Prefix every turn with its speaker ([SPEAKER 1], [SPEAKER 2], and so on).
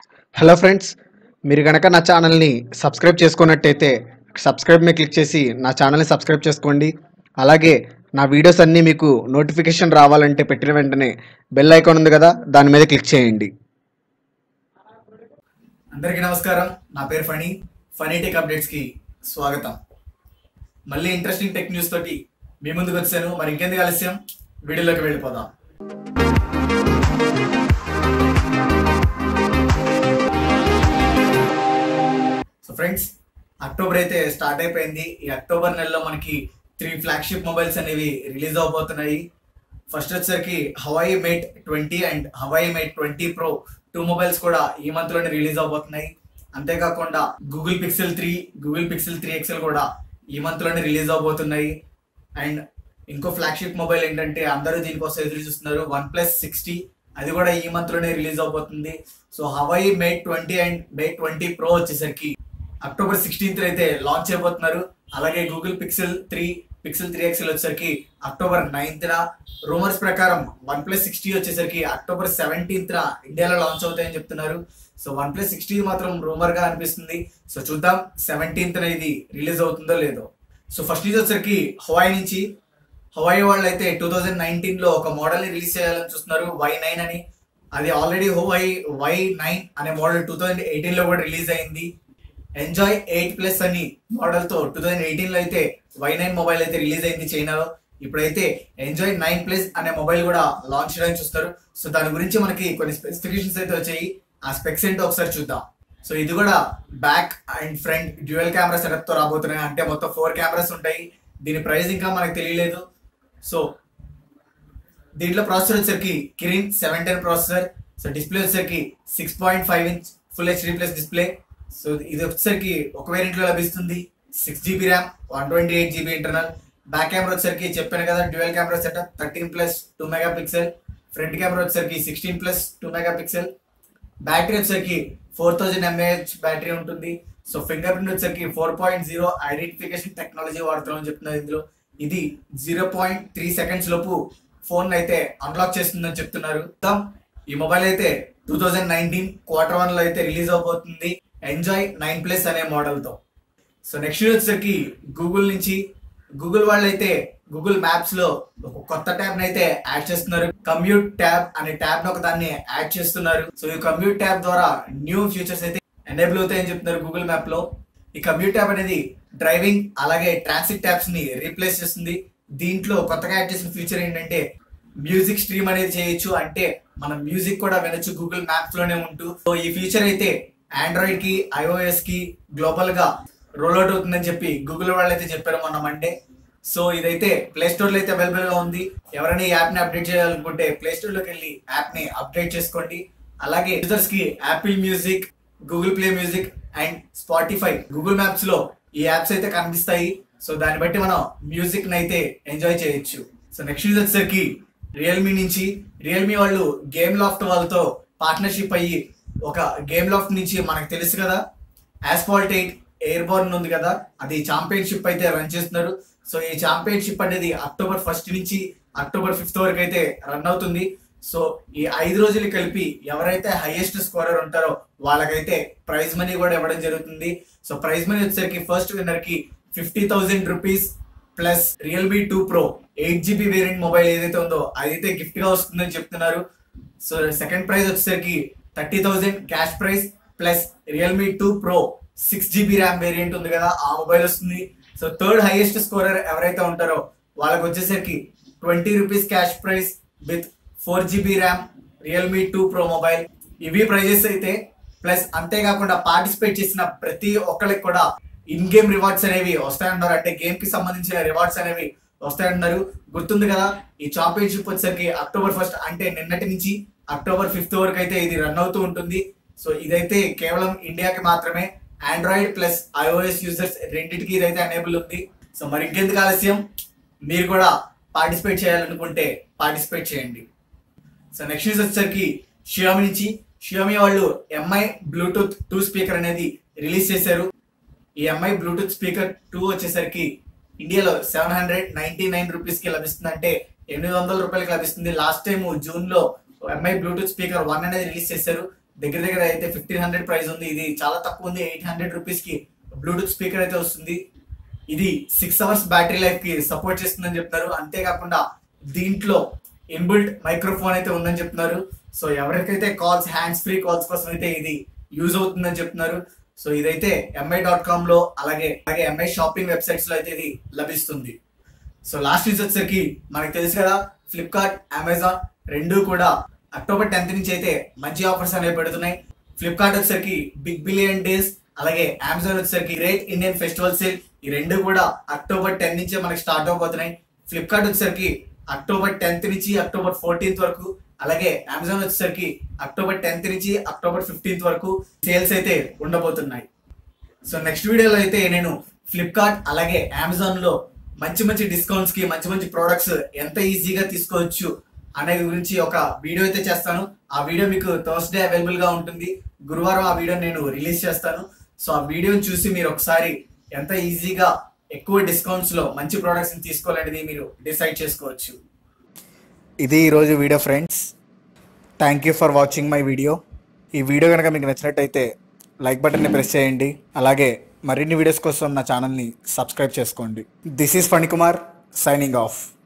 [SPEAKER 1] hello friends మీరు కనుక నా ఛానల్ని సబ్స్క్రైబ్ చేసుకున్నట్టయితే సబ్స్క్రైబ్ మీద క్లిక్ చేసి నా ఛానల్ని సబ్స్క్రైబ్ చేసుకోండి అలాగే నా వీడియోస్ అన్నీ మీకు నోటిఫికేషన్ రావాలంటే పెట్టిన వెంటనే బెల్ ఐకాన్ ఉంది కదా దాని మీద క్లిక్ చేయండి
[SPEAKER 2] అందరికీ నమస్కారం నా పేరు ఫణి ఫనీ టెక్ అప్డేట్స్ కి స్వాగతం మళ్ళీ ఇంట్రెస్టింగ్ టెక్ న్యూస్ తోటి మీ ముందుకు వచ్చాను మరి ఇంకెందుకు ఆలస్యం వీడియోలోకి వెళ్ళిపోదాం సో ఫ్రెండ్స్ అక్టోబర్ అయితే స్టార్ట్ అయిపోయింది ఈ అక్టోబర్ నెలలో మనకి త్రీ ఫ్లాగ్షిప్ మొబైల్స్ అనేవి రిలీజ్ అవబోతున్నాయి ఫస్ట్ వచ్చేసరికి Huawei Mate twenty and Huawei Mate twenty pro two mobiles కూడా ఈ మంత్ లోనే రిలీజ్ అవబోతున్నాయి అంతేకాకుండా Google Pixel three Google Pixel three XL కూడా ఈ మంత్ లోనే రిలీజ్ అవబోతున్నాయి అండ్ ఇంకో ఫ్లాగ్షిప్ మొబైల్ ఏంటంటే అందరూ దీనికోసం ఎదురు చూస్తున్నారు వన్ ప్లస్ సిక్స్టీ అది కూడా ఈ మంత్ లోనే రిలీజ్ అవబోతుంది so Huawei Mate twenty and Mate twenty pro వచ్చేసరికి అక్టోబర్ సిక్స్టీన్త్ అయితే లాంచ్ అయిపోతున్నారు అలాగే Google Pixel three Pixel three XL వచ్చేసరికి అక్టోబర్ నైన్త్ రూమర్స్ ప్రకారం వన్ ప్లస్ సిక్స్టీ వచ్చేసరికి అక్టోబర్ సెవెంటీన్త్ ఇండియాలో లాంచ్ అవుతాయని చెప్తున్నారు సో వన్ ప్లస్ సిక్స్టీ మాత్రం రూమర్ గా అనిపిస్తుంది సో చూద్దాం సెవెంటీన్త్ ఇది రిలీజ్ అవుతుందో లేదో సో ఫస్ట్ ఇది వచ్చేసరికి హవాయి నుంచి హవాయి వాళ్ళు అయితే టూ థౌజండ్ నైన్టీన్ లో ఒక మోడల్ ని రిలీజ్ చేయాలని చూస్తున్నారు వై నైన్ అని అది ఆల్రెడీ హోవై వై నైన్ అనే మోడల్ టూ థౌజండ్ ఎయిటీన్ లో కూడా రిలీజ్ అయింది ఎంజాయ్ ఎయిట్ ప్లస్ అని మోడల్ తో టూ థౌజండ్ ఎయిటీన్ లో అయితే వై నైన్ మొబైల్ అయితే రిలీజ్ అయింది చైనాలో ఇప్పుడైతే ఎంజాయ్ నైన్ ప్లస్ అనే మొబైల్ కూడా లాంచ్ చేయడానికి చూస్తారు సో దాని గురించి మనకి కొన్ని స్పెసిఫికేషన్స్ అయితే వచ్చాయి ఆ స్పెక్స్ ఏంటో ఒకసారి చూద్దాం సో ఇది కూడా back and front dual camera setup తో రాబోతున్నాయి అంటే మొత్తం ఫోర్ కెమెరాస్ ఉంటాయి దీని ప్రైస్ ఇంకా మనకు తెలియలేదు సో దీంట్లో ప్రాసెసర్ వచ్చేసరికి Kirin seven ten processor so display వచ్చేసరికి six point five inch full HD plus display so ఇది వచ్చేసరికి ఒక వేరియంట్ లో లభిస్తుంది six GB RAM one twenty eight GB internal back camera వచ్చేసరికి చెప్పాను కదా dual camera setup thirteen plus two megapixel front camera వచ్చేసరికి sixteen plus two megapixel battery వచ్చేసరికి ఫోర్ థౌజండ్ ఎంఏహెచ్ బ్యాటరీ ఉంటుంది so fingerprint వచ్చేసరికి four point zero identification technology వాడుతున్నామని చెప్తున్నారు ఇందులో ఇది జీరో పాయింట్ త్రీ సెకండ్స్ లోపు phone అయితే అన్లాక్ చేస్తుందని చెప్తున్నారు మొత్తం ఈ మొబైల్ అయితే two thousand nineteen quarter one లో అయితే రిలీజ్ అవబోతుంది ఎంజాయ్ నైన్ ప్లస్ అనే మోడల్ తో సో నెక్స్ట్ వచ్చేసరికి గూగుల్ నుంచి గూగుల్ వాళ్ళు అయితే గూగుల్ మ్యాప్స్ లో ఒక కొత్త ట్యాబ్ అయితే యాడ్ చేస్తున్నారు కమ్యూట్ ట్యాబ్ అనే ట్యాబ్ ఒక దాన్ని యాడ్ చేస్తున్నారు సో ఈ కమ్యూట్ ట్యాబ్ ద్వారా న్యూ ఫీచర్స్ అయితే ఎనేబుల్ అవుతాయని చెప్తున్నారు గూగుల్ మ్యాప్ లో ఈ కమ్యూట్ ట్యాబ్ అనేది డ్రైవింగ్ అలాగే ట్రాన్సిట్ ట్యాబ్స్ ని రీప్లేస్ చేస్తుంది దీంట్లో కొత్తగా యాడ్ చేసిన ఫీచర్ ఏంటంటే మ్యూజిక్ స్ట్రీమ్ అనేది చేయొచ్చు అంటే మనం మ్యూజిక్ కూడా వినొచ్చు గూగుల్ మ్యాప్స్ లోనే ఉంటూ సో ఈ ఫీచర్ అయితే ఆండ్రాయిడ్ కి ఐఓఎస్ కి గ్లోబల్ గా రోల్ అవుట్ అవుతుందని చెప్పి గూగుల్ వాళ్ళు అయితే చెప్పారు మొన్న మండే సో ఇదైతే ప్లే స్టోర్ లో అయితే అవైలబుల్ గా ఉంది ఎవరైనా ఈ యాప్ ని అప్డేట్ చేయాలనుకుంటే ప్లే స్టోర్ లోకి వెళ్ళి యాప్ ని అప్డేట్ చేసుకోండి అలాగే యూజర్స్ కి Apple Music Google Play Music and Spotify Google Maps లో ఈ యాప్స్ అయితే కనిపిస్తాయి సో దాన్ని బట్టి మనం మ్యూజిక్ ని అయితే ఎంజాయ్ చేయొచ్చు సో నెక్స్ట్ న్యూస్ వచ్చేసరికి రియల్మీ నుంచి రియల్మీ వాళ్ళు గేమ్ లాఫ్ట్ వాళ్ళతో పార్ట్నర్షిప్ అయ్యి ఒక గేమ్ లాఫ్ట్ నుంచి మనకు తెలుసు కదా ఆస్ఫాల్ట్ ఎయిట్ ఎయిర్ బోర్న్ ఉంది కదా అది ఛాంపియన్షిప్ అయితే రన్ చేస్తున్నారు సో ఈ ఛాంపియన్షిప్ అనేది అక్టోబర్ ఫస్ట్ నుంచి అక్టోబర్ ఫిఫ్త్ వరకు అయితే రన్ అవుతుంది సో ఈ ఐదు రోజులు కలిపి ఎవరైతే హైయెస్ట్ స్కోరర్ ఉంటారో వాళ్ళకైతే ప్రైజ్ మనీ కూడా ఇవ్వడం జరుగుతుంది సో ప్రైజ్ మనీ వచ్చేసరికి ఫస్ట్ విన్నర్ కి fifty thousand rupees plus Realme two pro eight GB variant mobile ఏదైతే ఉందో అదైతే గిఫ్ట్ గా వస్తుందని చెప్తున్నారు సో సెకండ్ ప్రైజ్ వచ్చేసరికి thirty thousand cash prize plus Realme two pro six GB RAM variant ఉంది కదా ఆ మొబైల్ వస్తుంది సో థర్డ్ హైయెస్ట్ స్కోరర్ ఎవరైతే ఉంటారో వాళ్ళకి వచ్చేసరికి twenty rupees cash prize with four GB RAM Realme two pro mobile ఇవి ప్రైజెస్ అయితే ప్లస్ అంతేకాకుండా పార్టిసిపేట్ చేసిన ప్రతి ఒక్కరికి కూడా ఇన్ గేమ్ రివార్డ్స్ అనేవి వస్తాయన్నారు అంటే గేమ్ కి సంబంధించిన రివార్డ్స్ అనేవి వస్తాయన్నారు గుర్తుంది కదా ఈ ఛాంపియన్షిప్ వచ్చేసరికి అక్టోబర్ ఫస్ట్ అంటే నిన్నటి నుంచి అక్టోబర్ ఫిఫ్త్ వరకు అయితే ఇది రన్ అవుతూ ఉంటుంది సో ఇదైతే కేవలం ఇండియాకి మాత్రమే ఆండ్రాయిడ్ ప్లస్ ఐఓఎస్ యూజర్స్ రెండింటికి ఇదైతే అనేబుల్ ఉంది సో మరి ఇంకెందుకు ఆలస్యం మీరు కూడా పార్టిసిపేట్ చేయాలనుకుంటే పార్టిసిపేట్ చేయండి సో నెక్స్ట్ న్యూస్ వచ్చేసరికి షియోమి నుంచి షియోమి వాళ్ళు ఎంఐ బ్లూటూత్ టూ స్పీకర్ అనేది రిలీజ్ చేశారు ఈ ఎంఐ బ్లూటూత్ స్పీకర్ టూ వచ్చేసరికి ఇండియాలో seven hundred ninety nine rupees కి లభిస్తుంది అంటే ఎనిమిది వందల రూపాయలకి లభిస్తుంది లాస్ట్ టైం జూన్ లో ఎంఐ బ్లూటూత్ స్పీకర్ వన్ అనేది రిలీజ్ చేశారు దగ్గర దగ్గర అయితే ఫిఫ్టీన్ హండ్రెడ్ ప్రైస్ ఉంది ఇది చాలా తక్కువ ఉంది ఎయిట్ హండ్రెడ్ రూపీస్ కి బ్లూటూత్ స్పీకర్ అయితే వస్తుంది ఇది సిక్స్ అవర్స్ బ్యాటరీ లైఫ్ కి సపోర్ట్ చేస్తుందని చెప్తున్నారు అంతేకాకుండా దీంట్లో ఇన్బిల్ట్ మైక్రోఫోన్ అయితే ఉందని చెప్తున్నారు సో ఎవరికైతే కాల్స్ హ్యాండ్స్ ఫ్రీ కాల్స్ కోసం అయితే ఇది యూజ్ అవుతుందని చెప్తున్నారు సో ఇదైతే ఎంఐ డాట్ కామ్ లో అలాగే అలాగే ఎంఐ షాపింగ్ వెబ్సైట్స్ లో అయితే ఇది లభిస్తుంది సో లాస్ట్ న్యూస్ వచ్చేసరికి మనకు తెలుసు కదా ఫ్లిప్కార్ట్ అమెజాన్ రెండు కూడా అక్టోబర్ టెన్త్ నుంచి అయితే మంచి ఆఫర్స్ అనేవి పెడుతున్నాయి ఫ్లిప్కార్ట్ వచ్చేసరికి బిగ్ బిలియన్ డేస్ అలాగే అమెజాన్ వచ్చేసరికి గ్రేట్ ఇండియన్ ఫెస్టివల్ సేల్ ఈ రెండు కూడా అక్టోబర్ టెన్ నుంచే మనకి స్టార్ట్ అవబోతున్నాయి ఫ్లిప్కార్ట్ వచ్చేసరికి అక్టోబర్ టెన్త్ నుంచి అక్టోబర్ ఫోర్టీన్త్ వరకు అలాగే అమెజాన్ వచ్చేసరికి అక్టోబర్ టెన్త్ నుంచి అక్టోబర్ ఫిఫ్టీన్త్ వరకు సేల్స్ అయితే ఉండబోతున్నాయి సో నెక్స్ట్ వీడియోలో అయితే నేను ఫ్లిప్కార్ట్ అలాగే అమెజాన్ లో మంచి మంచి డిస్కౌంట్స్ కి మంచి మంచి ప్రోడక్ట్స్ ఎంత ఈజీగా తీసుకోవచ్చు అనే గురించి ఒక వీడియో అయితే చేస్తాను ఆ వీడియో మీకు థర్స్డే అవైలబుల్ గా ఉంటుంది గురువారం ఆ వీడియో నేను రిలీజ్ చేస్తాను సో ఆ వీడియోని చూసి మీరు ఒకసారి ఎంత ఈజీగా ఎక్కువ డిస్కౌంట్స్ లో మంచి ప్రోడక్ట్స్ ని తీసుకోవాలనేది మీరు డిసైడ్ చేసుకోవచ్చు
[SPEAKER 3] ఇది ఈరోజు video friends thank you for watching my video ఈ వీడియో కనుక మీకు నచ్చినట్టయితే లైక్ బటన్ని ప్రెస్ చేయండి అలాగే మరిన్ని వీడియోస్ కోసం నా ఛానల్ని సబ్స్క్రైబ్ చేసుకోండి this is Phanikumar signing of